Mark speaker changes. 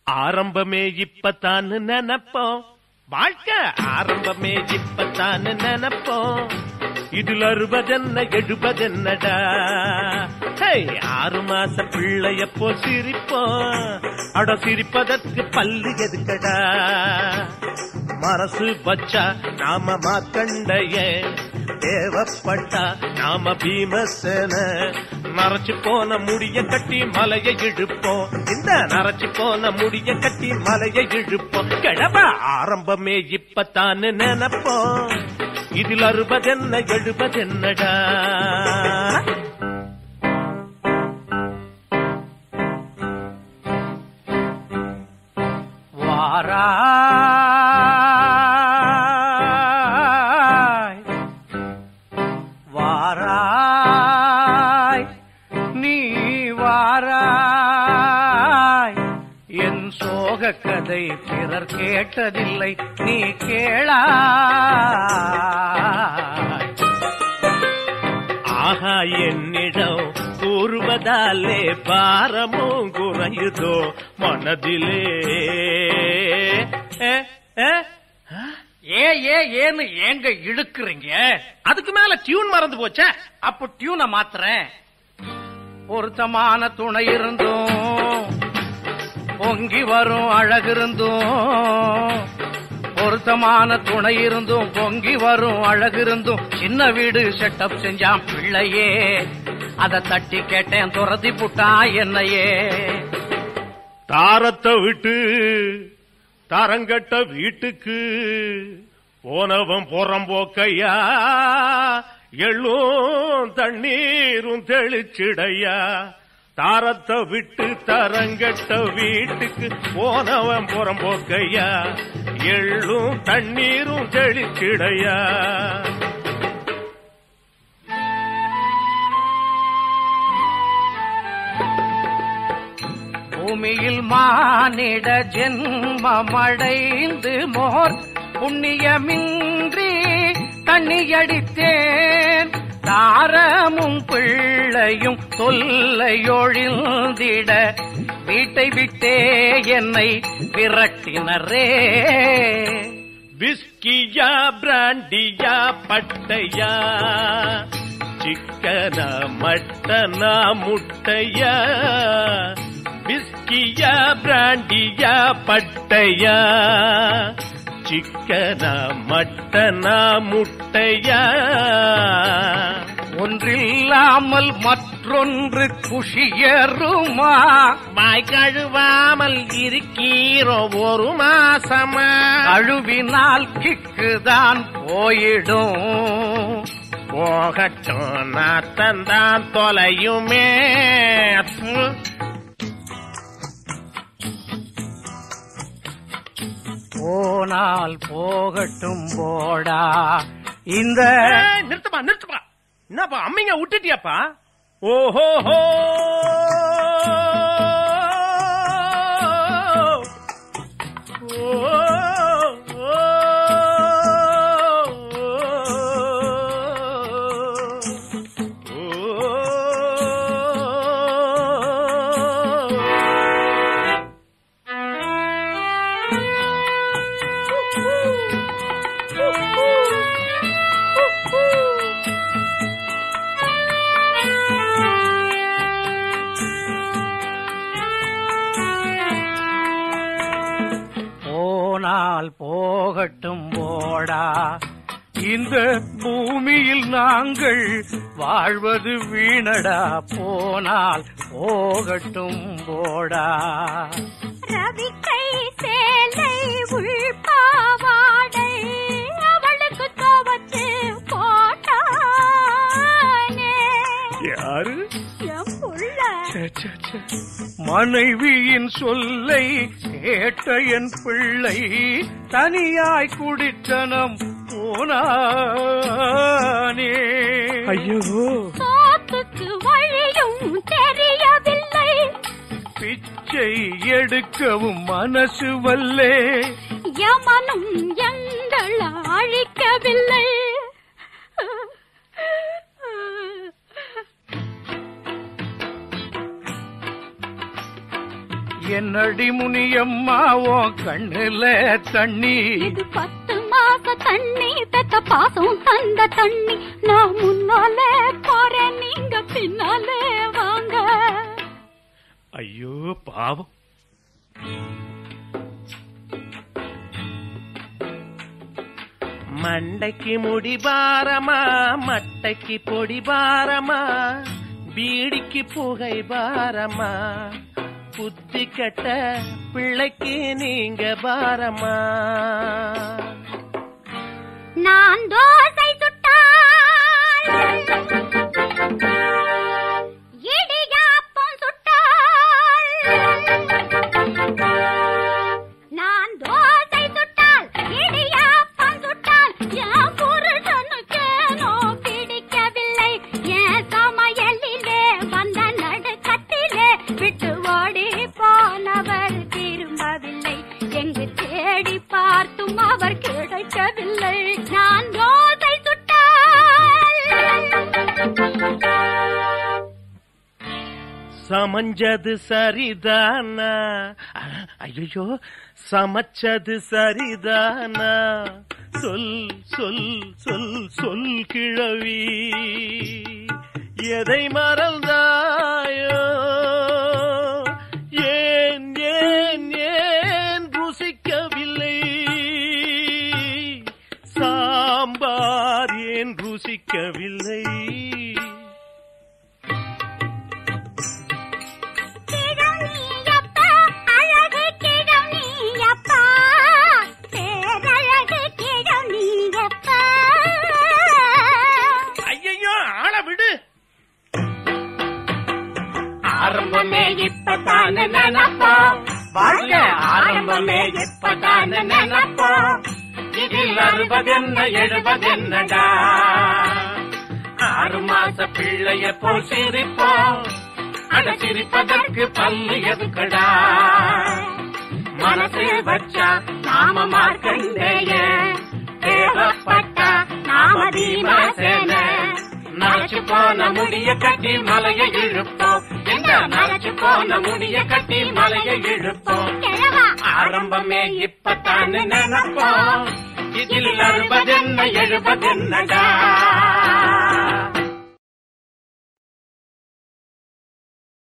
Speaker 1: ஆரம்பமே இப்பத்தான்னு நினைப்போம் வாழ்க்கை ஆரம்பமே இப்பத்தான்னு நினைப்போம் இதுல அறுபதென்ன எழுபதென்னடா ஹே, ஆறு மாச பிள்ளைய போ சிரிப்போம் அட சிரிப்பதற்கு பல்லு எதுக்கடா மனசு வச்சா நாம மாக்கண்டைய தேவப்பட்டா நாம பீமசேன நரைச்சு போன முடிய கட்டி மலையை இழுப்போம் இந்த நரைச்சு போன முடிய கட்டி மலையை இழுப்போம் கிழவ ஆரம்பமே இப்பத்தான்னு நினைப்போம் இதில் அறுபதென்ன எழுபதென்னடா
Speaker 2: வாராய் வாராய் நீ வாராய் என் சோக கதை பிறர் கேட்டதில்லை நீ கேளாய்
Speaker 1: ஆஹா என்னிடம் கூறுவதாலே பாரமும் குறையுதோ மனதிலே ஏ, ஏ,
Speaker 2: ஏ ஏ ஏன்னு ஏங்க இழுக்குறீங்க
Speaker 1: அதுக்கு மேல டியூன் மறந்து போச்சே
Speaker 2: அப்ப டியூனை மாத்துறேன் பொருத்தமான துணை இருந்தும் பொங்கி வரும் அழகு இருந்தும் பொருத்தமான துணை இருந்தும் பொங்கி வரும் அழகு இருந்தும் சின்ன வீடு செட்டப் செஞ்சான் பிள்ளையே அத தட்டி கேட்டேன் துரத்தி புட்டான் என்னையே
Speaker 1: தாரத்தை விட்டு தரங்கட்ட வீட்டுக்கு போனவன் புறம்போக்கையா எள்ளும் தண்ணீரும் தெளிச்சிடையா தாரத்தை விட்டு தரங்கட்ட வீட்டுக்கு போனவன் புறம்போக்கையா எள்ளும் தண்ணீரும் தெளிச்சிடையா
Speaker 2: பூமியில் மானிட ஜென்மமடைந்து மோர் புண்ணியமின்றி தண்ணியடித்தேன் தாரமும் பிள்ளையும் தொல்லையொழிந்திட வீட்டை விட்டே என்னை விரட்டினரே
Speaker 1: விஸ்கியா பிராண்டியா பட்டையா சிக்கனா மட்டனா முட்டையா விஸ்கியா பிராண்டியா பட்டையா சிக்கனா மட்டனா முட்டையா
Speaker 2: ஒன்றில்லாமல் மற்றொன்று குஷியருமா
Speaker 1: வாய் கழுவாமல் இருக்கீரோ ஒரு மாசமா
Speaker 2: அழுவினால் கிக்குதான் போயிடும்
Speaker 1: போகட்டும் நாத்தந்தான் தொலையுமே
Speaker 2: போனால் போகட்டும் போடா இந்த
Speaker 1: ஏய், நிறுத்துப்பா நிறுத்துப்பா என்னப்பா அம்மிங்க விட்டுட்டியாப்பா ஓஹோ
Speaker 2: போனால் போகட்டும் போடா இந்த பூமியில் நாங்கள் வாழ்வது வீணடா போனால் போகட்டும் போடா
Speaker 3: ரவிக்கை சேலை உள்பாவாடை அவளுக்கு துவச்சு போட்டானே
Speaker 1: யாரு
Speaker 3: என் புள்ள
Speaker 2: மனைவியின் சொல்லை கேட்ட என் பிள்ளை தனியாய் குடித்தனம் போனானே ஐயோ
Speaker 3: சோத்துக்கு வழியும் தெரியவில்லை
Speaker 2: பிச்சை எடுக்கவும் மனசு வல்லே
Speaker 3: யமனும் எங்கள் அழிக்கவில்லை
Speaker 2: என்னடி முனியம்மா உன் கண்ணுல தண்ணி
Speaker 3: இது பத்து மாச தண்ணி பெத்த பாசம் தந்த தண்ணி நான் முன்னாலே போறேன் நீங்க பின்னாலே வாங்க
Speaker 1: ஐயோ பாவம் மண்டைக்கு முடி பாரமா மட்டைக்கு பொடி பாரமா பீடிக்கு புகை பாரமா புத்தி கெட்ட பிள்ளைக்கு நீங்க பாரமா
Speaker 3: நான் தோசை சுட்டால் இடியாப்பம் சுட்டால் நான் தோசை சுட்டால் இடியாப்பம் சுட்டால் என் புருஷனுக்கேனோ பிடிக்கவில்லை என் சமையலிலே வந்த நடுக்கத்திலே விட்டு ஓடி போனவர் திரும்பவில்லை எங்கு தேடி பார்த்தும் அவர் கிடைக்கவில்லை நான் தோசை சுட்டால்
Speaker 1: சமஞ்சது சரிதானா ஐயோ சமைச்சது சரிதானா சொல் சொல் சொல் சொல் கிழவி எதை மறந்தாயோ ஏன் ஏன் ஏன் ருசிக்கவில்லை சாம்பார் ஏன் ருசிக்கவில்லை
Speaker 3: கிழம் நீயப்பா, அழகு கிழம் நீயப்பா, பேரழகு கிழம் நீயப்பா.
Speaker 1: ஐயோ ஆள விடு
Speaker 3: ஆரம்பமே இப்பதானே நினைப்போம் வாழ்க்கை ஆரம்பமே இப்பதானே நினைப்போம்
Speaker 1: இதில் அறுபதென்ன எழுபதென்னடா ஆறு மாச பிள்ளைய போல் சிரிப்போம் அட சிரிப்பதற்கு பல்லு எதுக்கடா மனசு வச்சா நாம மார்க்கண்டேய தேவப்பட்டா நாம தீமசேன நரைச்சு போன முடிய கட்டி மலையை இழுப்போம் இந்த நரைச்சு போன முடிய கட்டி மலையை இழுப்போம்
Speaker 3: கிழவா
Speaker 1: ஆரம்பமே இப்பத்தான்னு நினைப்போம் இதில் அறுபதென்ன எழுபதென்னடா